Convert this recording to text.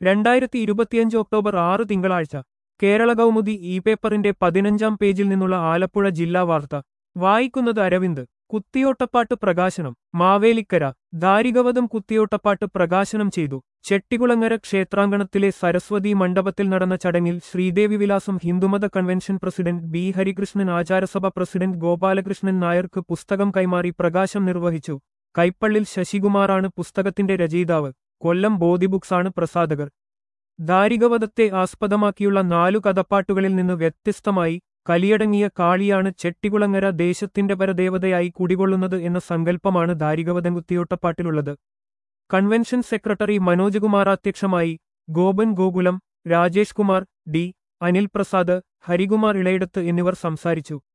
രണ്ടായിരത്തി ഇരുപത്തിയഞ്ച് ഒക്ടോബർ ആറ് തിങ്കളാഴ്ച കേരള കൗമുദി ഇ പേപ്പറിന്റെ പതിനഞ്ചാം പേജിൽ നിന്നുള്ള ആലപ്പുഴ ജില്ലാ വാർത്ത വായിക്കുന്നത് അരവിന്ദ് കുത്തിയോട്ടപ്പാട്ട് പ്രകാശനം മാവേലിക്കര ദാരികവധം കുത്തിയോട്ടപ്പാട്ട് പ്രകാശനം ചെയ്തു ചെട്ടികുളങ്ങര ക്ഷേത്രാങ്കണത്തിലെ സരസ്വതി മണ്ഡപത്തിൽ നടന്ന ചടങ്ങിൽ ശ്രീദേവി വിലാസം ഹിന്ദുമത കൺവെൻഷൻ പ്രസിഡന്റ് ബി ഹരികൃഷ്ണൻ ആചാരസഭ പ്രസിഡന്റ് ഗോപാലകൃഷ്ണൻ നായർക്ക് പുസ്തകം കൈമാറി പ്രകാശം നിർവഹിച്ചു കൈപ്പള്ളിൽ ശശികുമാറാണ് പുസ്തകത്തിന്റെ രചയിതാവ് കൊല്ലം ബോധി ബുക്സാണ് പ്രസാധകർ ദാരികവധത്തെ ആസ്പദമാക്കിയുള്ള നാലു കഥപ്പാട്ടുകളിൽ നിന്ന് വ്യത്യസ്തമായി കലിയടങ്ങിയ കാളിയാണ് ചെട്ടികുളങ്ങര ദേശത്തിന്റെ പരദേവതയായി കുടികൊള്ളുന്നത് എന്ന സങ്കല്പമാണ് ദാരികവധം കുത്തിയോട്ടപ്പാട്ടിലുള്ളത് കൺവെൻഷൻ സെക്രട്ടറി മനോജ് കുമാർ അധ്യക്ഷമായി ഗോപൻ ഗോകുലം രാജേഷ് കുമാർ ഡി അനിൽ പ്രസാദ് ഹരികുമാർ ഇളയിടത്ത് എന്നിവർ സംസാരിച്ചു